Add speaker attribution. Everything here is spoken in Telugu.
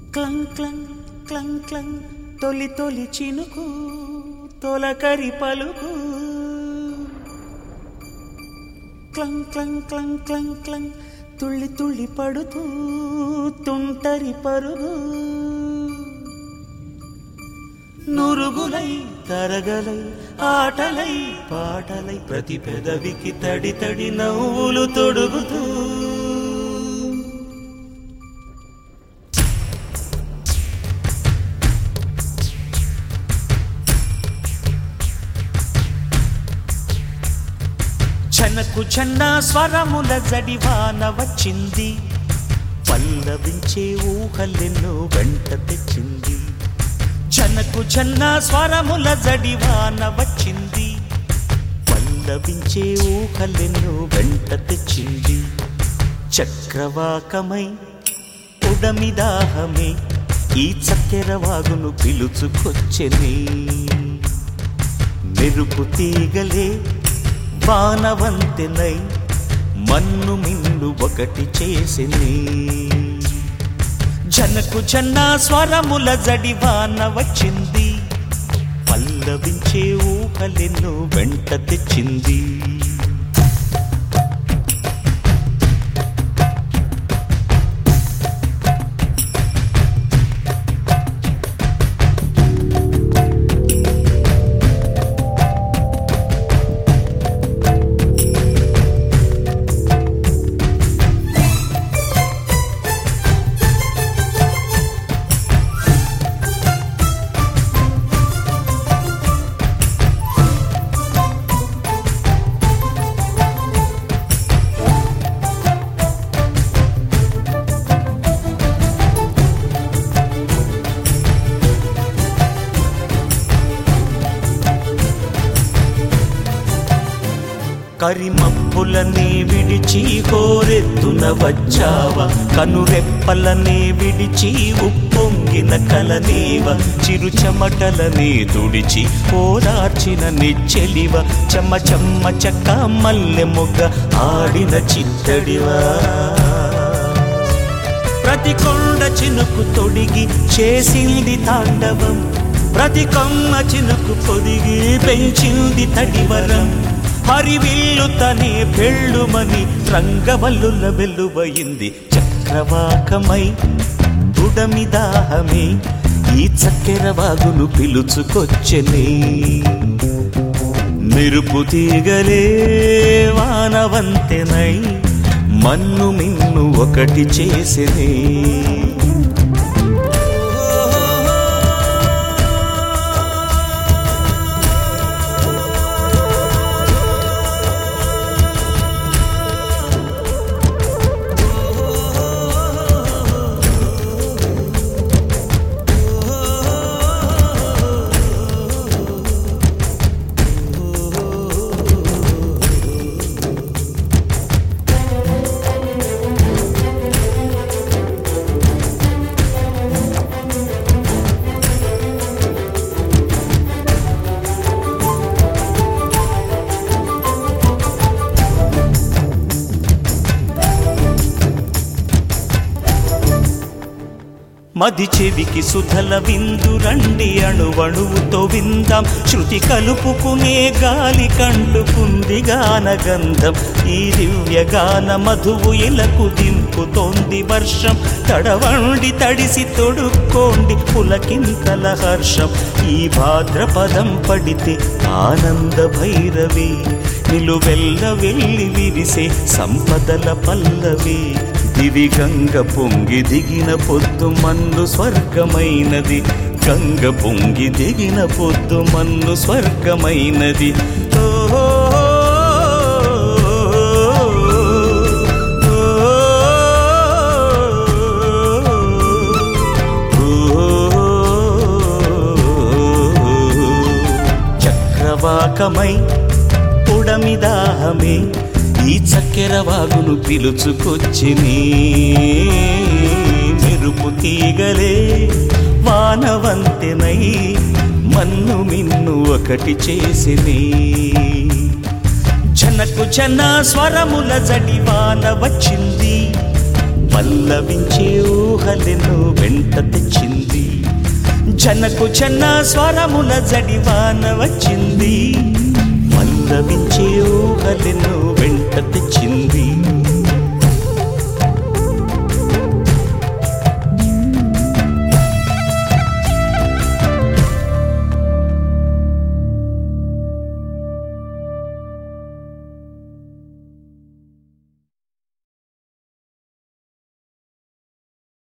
Speaker 1: క్లంగ్ క్లంగ్ క్లంగ్ క్లంగ్ తొలి తొలి చినుకు తొలకరి పలుకు క్లంగ్ క్లంగ్ క్లంగ్ క్లంగ్ క్లంగ్ తుళ్ళి తుళ్ళి పడుతూ తుంటరి పరుగు నురుగులై తరగలై ఆటలై పాటలై ప్రతి పెదవికి తడి తడి నవ్వులు తొడుగుతూ చనకు చన్న స్వరముల జడివాన వచ్చింది పల్లవించే ఊహలెన్నో వెంట తెచ్చింది చనకు చన్న స్వరముల జడివాన వచ్చింది పల్లవించే ఊహలెన్నో వెంట తెచ్చింది చక్రవాకమై ఉడమిదాహమే ఈ చక్కెర వాగును పిలుచుకొచ్చెని మెరుపు తీగలే వానవంతెనై మన్ను మిన్ను ఒకటి చేసింది జనకు జన్న స్వరముల జడివాన వచ్చింది పల్లవించే ఊహలెన్నో వెంట తెచ్చింది కరిమప్పులనే విడిచి కోరెత్తున వచ్చావా కనురెప్పలనే విడిచి ఉప్పొంగిన కలనేవ చిరు చెమటలనే తుడిచి ఓదార్చిన నిచ్చెలివ చెమ్మ చెమ్మ చక్క మల్లె మొగ్గ ఆడిన చిత్తడివా ప్రతి కొండ చినుకు తొడిగి చేసింది తాండవం ప్రతి కొమ్మ చినుకు పొదిగి పెంచింది తడివరం హరివిల్లు తనే పెళ్ళుమని రంగవల్లుల వెల్లువయింది చక్రవాకమై బుడమిదాహమే ఈ చక్కెర వాగును పిలుచుకొచ్చెని మెరుపు తీగలే వానవంతెనై మన్ను మిన్ను ఒకటి చేసినే మది చెవికి సుధల విందు రండి అణువణువుతో విందాం శృతి కలుపుకునే గాలి కంటుకుంది గానగంధం ఈ దివ్య గాన మధువు ఇలకు దింపుతోంది వర్షం తడవండి తడిసి తొడుక్కోండి పులకింతల హర్షం ఈ భాద్రపదం పడితే ఆనంద భైరవి నిలువెల్ల వెళ్ళి విరిసే సంపదల పల్లవి దివి గంగ పొంగి దిగిన పొద్దు మన్ను స్వర్గమైనది గంగ పొంగి దిగిన పొద్దు మన్ను స్వర్గమైనది ఓ చక్రవాకమై ఉడమిదాహమే ఈ చక్కెర వాగును పిలుచుకొచ్చిని మెరుపు తీగలే వానవంతెనై మన్ను మిన్ను ఒకటి చేసిని జనకు జన స్వరముల జడివాన వచ్చింది పల్లవించే ఊహలెన్నో వెంట తెచ్చింది జనకు చెన్న స్వరముల జడివాన వచ్చింది